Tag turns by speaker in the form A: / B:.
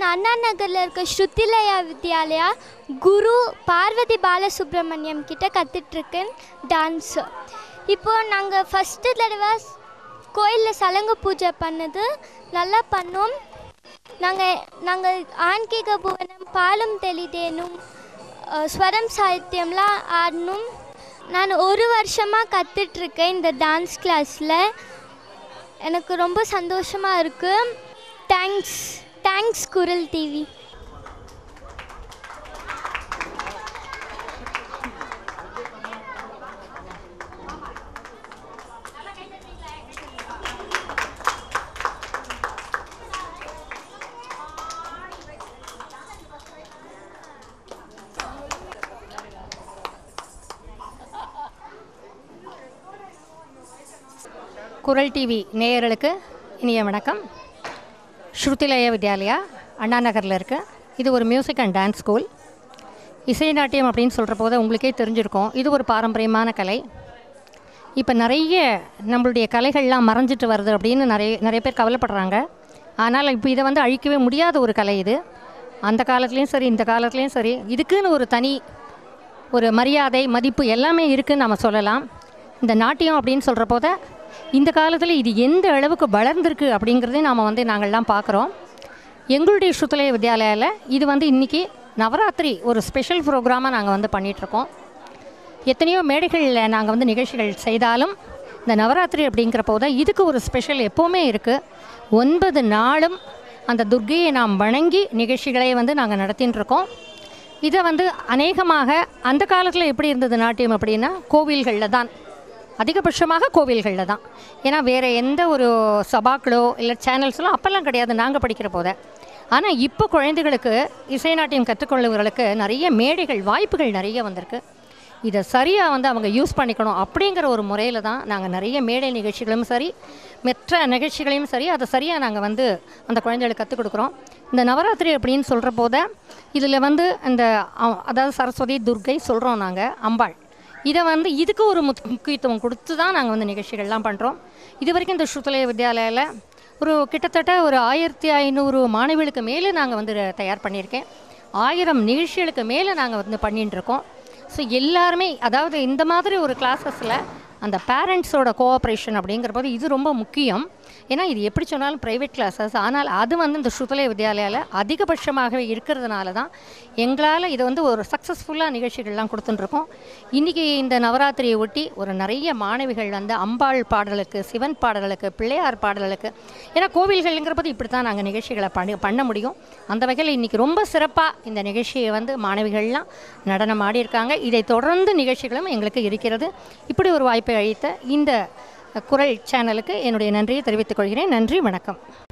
A: அண்ணா நகரில் இருக்க ஸ்ருதிலயா வித்யாலயா குரு பார்வதி பாலசுப்ரமணியம் கிட்ட கற்றுட்ருக்கேன் டான்ஸு இப்போது நாங்கள் ஃபஸ்ட்டு தடவை கோயிலில் சலங்கு பூஜை பண்ணது நல்லா பண்ணோம் நாங்கள் நாங்கள் ஆன்கீக புவனம் பாலும் தெளிதேனும் அஹ், ஸ்வரம் சாகித்யம்லாம் ஆடணும் நான் ஒரு வருஷமாக கற்றுட்ருக்கேன் இந்த டான்ஸ் கிளாஸில் எனக்கு ரொம்ப சந்தோஷமாக இருக்குது thanks thanks Kural TV
B: Kural TV நேயர்களுக்கு இனிய வணக்கம் ஸ்ருதிலய வித்யாலயா அண்ணா நகரில் இருக்கு இது ஒரு மியூசிக் அண்ட் டான்ஸ் ஸ்கூல் இசை நாட்டியம் அப்படின்னு சொல்கிற போது உங்களுக்கே தெரிஞ்சிருக்கும் இது ஒரு பாரம்பரியமான கலை இப்போ நிறைய நம்மளுடைய கலைகள்லாம் மறைஞ்சிட்டு வருது அப்படின்னு நிறைய நிறைய பேர் கவலைப்படுறாங்க ஆனால் இப்போ இதை வந்து அழிக்கவே முடியாத ஒரு கலை இது அந்த காலத்துலேயும் சரி இந்த காலத்துலேயும் சரி இதுக்குன்னு ஒரு தனி ஒரு மரியாதை மதிப்பு எல்லாமே இருக்குன்னு நம்ம சொல்லலாம் இந்த நாட்டியம் அப்படின்னு சொல்கிற போத இந்த காலத்தில் இது எந்த அளவுக்கு வளர்ந்துருக்கு அப்படிங்கிறதையும் நாம் வந்து நாங்கள்லாம் பார்க்குறோம் எங்களுடைய ஸ்ருதலய வித்யாலயாவில் இது வந்து இன்றைக்கி நவராத்திரி ஒரு ஸ்பெஷல் ப்ரோக்ராமாக நாங்கள் வந்து பண்ணிகிட்ருக்கோம் எத்தனையோ மேடைகளில் நாங்கள் வந்து நிகழ்ச்சிகள் செய்தாலும் இந்த நவராத்திரி அப்படிங்கிற போது இதுக்கு ஒரு ஸ்பெஷல் எப்போவுமே இருக்குது ஒன்பது நாளும் அந்த துர்க்கையை நாம் வணங்கி நிகழ்ச்சிகளை வந்து நாங்கள் நடத்தின்னு இருக்கோம் இதை வந்து அநேகமாக அந்த காலத்தில் எப்படி இருந்தது நாட்டியம் அப்படின்னா கோவில்களில் தான் அதிகபட்சமாக கோவில்களில் தான் ஏன்னா வேறு எந்த ஒரு சபாக்களோ இல்லை சேனல்ஸ்லாம் அப்போல்லாம் கிடையாது நாங்கள் படிக்கிற போத ஆனால் இப்போ குழந்தைகளுக்கு இசை நாட்டியம் கற்றுக்கொள்ளுவர்களுக்கு நிறைய மேடைகள் வாய்ப்புகள் நிறைய வந்திருக்கு இதை சரியாக வந்து அவங்க யூஸ் பண்ணிக்கணும் அப்படிங்கிற ஒரு முறையில் தான் நாங்கள் நிறைய மேடை நிகழ்ச்சிகளும் சரி மற்ற நிகழ்ச்சிகளையும் சரி அதை சரியாக நாங்கள் வந்து அந்த குழந்தைகளுக்கு கற்றுக் கொடுக்குறோம் இந்த நவராத்திரி அப்படின்னு சொல்கிற போத இதில் வந்து இந்த அ- அதாவது சரஸ்வதி துர்க்கை சொல்கிறோம் நாங்கள் அம்பாள் இதை வந்து இதுக்கு ஒரு முத் முக்கியத்துவம் கொடுத்து தான் நாங்கள் வந்து நிகழ்ச்சிகள்லாம் பண்ணுறோம் இது வரைக்கும் இந்த ஸ்ருதலய வித்யாலயாவில் ஒரு கிட்டத்தட்ட ஒரு ஆயிரத்தி ஐநூறு மாணவிகளுக்கு மேலே நாங்கள் வந்து தயார் பண்ணியிருக்கேன் ஆயிரம் நிகழ்ச்சிகளுக்கு மேலே நாங்கள் வந்து பண்ணிட்டு இருக்கோம் ஸோ எல்லாருமே அதாவது இந்த மாதிரி ஒரு கிளாஸஸில் அந்த பேரண்ட்ஸோட கோஆப்ரேஷன் அப்படிங்கிற போது இது ரொம்ப முக்கியம் ஏன்னா இது எப்படி சொன்னாலும் ப்ரைவேட் கிளாஸஸ் ஆனால் அது வந்து இந்த ஸ்ருதலய வித்யாலயாவில் அதிகபட்சமாகவே இருக்கிறதுனால தான் எங்களால் இதை வந்து ஒரு சக்ஸஸ்ஃபுல்லாக நிகழ்ச்சிகள்லாம் கொடுத்துட்டுருக்கோம் இன்றைக்கி இந்த நவராத்திரியை ஒட்டி ஒரு நிறைய மாணவிகள் வந்து அம்பாள் பாடலுக்கு சிவன் பாடலுக்கு பிள்ளையார் பாடலுக்கு ஏன்னா கோவில்கள்ங்கிறப்பது இப்படி தான் நாங்கள் நிகழ்ச்சிகளை பண்ணி பண்ண முடியும் அந்த வகையில் இன்றைக்கி ரொம்ப சிறப்பாக இந்த நிகழ்ச்சியை வந்து மாணவிகள்லாம் நடனம் ஆடியிருக்காங்க இதை தொடர்ந்து நிகழ்ச்சிகளும் எங்களுக்கு இருக்கிறது இப்படி ஒரு வாய்ப்பை அளித்த இந்த குரல் சேனலுக்கு என்னுடைய நன்றியை தெரிவித்துக் கொள்கிறேன் நன்றி வணக்கம்